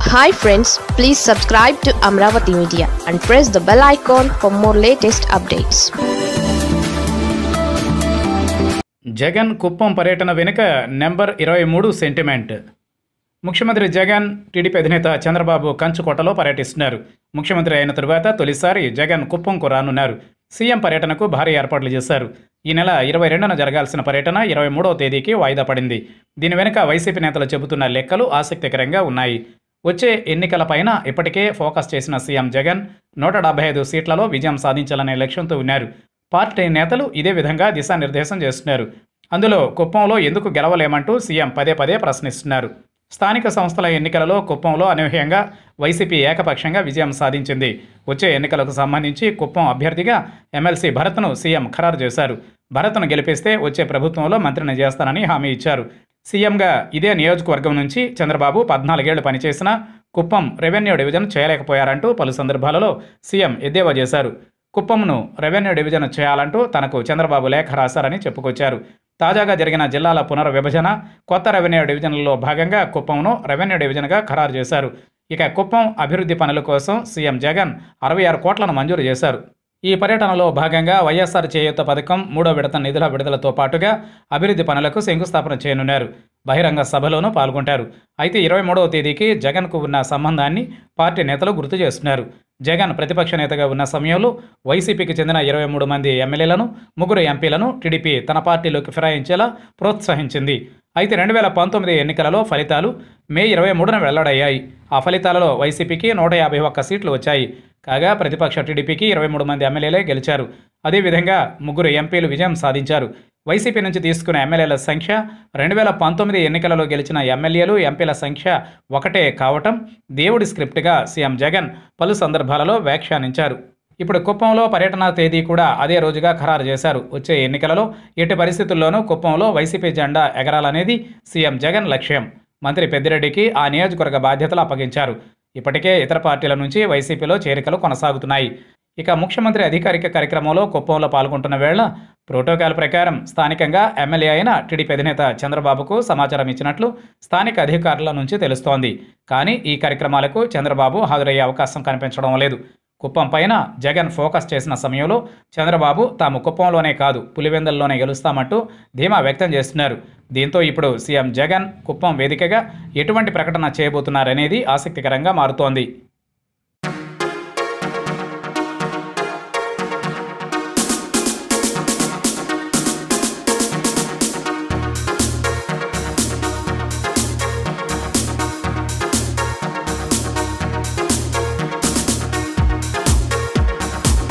hi friends please subscribe to Amaravati media and press the bell icon for more latest updates Jagan Kuppam పర్యటన వెనుక number ఇరవై మూడు sentiment ముఖ్యమంత్రి Jagan TDP అధినేత చంద్రబాబు కంచుకోటలో పర్యటిస్తున్నారు ముఖ్యమంత్రి అయిన తరువాత తొలిసారి జగన్ కుప్పంకు రానున్నారు సీఎం పర్యటనకు భారీ ఏర్పాట్లు చేశారు ఈ నెల ఇరవై రెండున జరగాల్సిన పర్యటన ఇరవై మూడవ తేదీకి వాయిదా పడింది దీని వెనుక వైసీపీ నేతలు చెబుతున్న లెక్కలు ఆసక్తికరంగా ఉన్నాయి వచ్చే ఎన్నికలపైన ఇప్పటికే ఫోకస్ చేసిన సీఎం జగన్ నూట డెబ్బై ఐదు సీట్లలో విజయం సాధించాలనే లక్ష్యంతో ఉన్నారు పార్టీ నేతలు ఇదే విధంగా దిశానిర్దేశం చేస్తున్నారు అందులో కుప్పంలో ఎందుకు గెలవలేమంటూ సీఎం పదే పదే ప్రశ్నిస్తున్నారు స్థానిక సంస్థల ఎన్నికలలో కుప్పంలో అనూహ్యంగా వైసీపీ ఏకపక్షంగా విజయం సాధించింది వచ్చే ఎన్నికలకు సంబంధించి కుప్పం అభ్యర్థిగా ఎమ్మెల్సీ భరత్ను సీఎం ఖరారు చేశారు భరత్ను గెలిపిస్తే వచ్చే ప్రభుత్వంలో మంత్రిని చేస్తానని హామీ ఇచ్చారు సీఎంగా ఇదే నియోజకవర్గం నుంచి చంద్రబాబు పద్నాలుగేళ్లు పనిచేసినా కుప్పం రెవెన్యూ డివిజన్ చేయలేకపోయారంటూ పలు సందర్భాలలో సీఎం ఎద్దేవా చేశారు కుప్పంను రెవెన్యూ డివిజన్ చేయాలంటూ తనకు చంద్రబాబు లేఖ రాశారని చెప్పుకొచ్చారు తాజాగా జరిగిన జిల్లాల పునర్విభజన కొత్త రెవెన్యూ డివిజన్లలో భాగంగా కుప్పంను రెవెన్యూ డివిజన్గా ఖరారు చేశారు ఇక కుప్పం అభివృద్ధి పనుల కోసం సీఎం జగన్ అరవై ఆరు కోట్లను మంజూరు చేశారు ఈ పర్యటనలో భాగంగా వైఎస్ఆర్ చేయూత పథకం మూడో విడత నిధుల విడుదలతో పాటుగా అభివృద్ధి పనులకు శంకుస్థాపన చేయనున్నారు బహిరంగ సభలోనూ పాల్గొంటారు అయితే ఇరవై మూడవ తేదీకి జగన్కు ఉన్న సంబంధాన్ని పార్టీ నేతలు గుర్తు చేస్తున్నారు జగన్ ప్రతిపక్ష నేతగా ఉన్న సమయంలో వైసీపీకి చెందిన ఇరవై మూడు మంది ఎమ్మెల్యేలను ముగ్గురు ఎంపీలను టీడీపీ తన పార్టీలోకి ఫిరాయించేలా ప్రోత్సహించింది అయితే రెండు వేల పంతొమ్మిది ఎన్నికలలో ఫలితాలు మే ఇరవై మూడున వెల్లడయ్యాయి ఆ ఫలితాలలో వైసీపీకి నూట యాభై ఒక్క సీట్లు వచ్చాయి కాగా ప్రతిపక్ష టీడీపీకి ఇరవై మూడు మంది ఎమ్మెల్యేలే గెలిచారు అదేవిధంగా ముగ్గురు ఎంపీలు విజయం సాధించారు వైసీపీ నుంచి తీసుకున్న ఎమ్మెల్యేల సంఖ్య రెండు వేల పంతొమ్మిది ఎన్నికలలో గెలిచిన ఎమ్మెల్యేలు ఎంపీల సంఖ్య ఒకటే కావటం దేవుడి స్క్రిప్ట్గా సీఎం జగన్ పలు సందర్భాలలో వ్యాఖ్యానించారు ఇప్పుడు కుప్పంలో పర్యటన తేదీ కూడా అదే రోజుగా ఖరారు చేశారు వచ్చే ఎన్నికలలో ఎట్టి పరిస్థితుల్లోనూ కుప్పంలో వైసీపీ జెండా ఎగరాలనేది సీఎం జగన్ లక్ష్యం మంత్రి పెద్దిరెడ్డికి ఆ నియోజకవర్గ బాధ్యతలు అప్పగించారు ఇప్పటికే ఇతర పార్టీల నుంచి వైసీపీలో చేరికలు కొనసాగుతున్నాయి ఇక ముఖ్యమంత్రి అధికారిక కార్యక్రమంలో కుప్పంలో పాల్గొంటున్న వేళ ప్రోటోకాల్ ప్రకారం స్థానికంగా ఎమ్మెల్యే అయిన టీడీపీ అధినేత చంద్రబాబుకు సమాచారం ఇచ్చినట్లు స్థానిక అధికారుల నుంచి తెలుస్తోంది కానీ ఈ కార్యక్రమాలకు చంద్రబాబు హాజరయ్యే అవకాశం కనిపించడం లేదు కుప్పం పైన జగన్ ఫోకస్ చేసిన సమయంలో చంద్రబాబు తాము కుప్పంలోనే కాదు పులివెందల్లోనే గెలుస్తామంటూ ధీమా వ్యక్తం చేస్తున్నారు దీంతో ఇప్పుడు సీఎం జగన్ కుప్పం వేదికగా ఎటువంటి ప్రకటన చేయబోతున్నారనేది ఆసక్తికరంగా మారుతోంది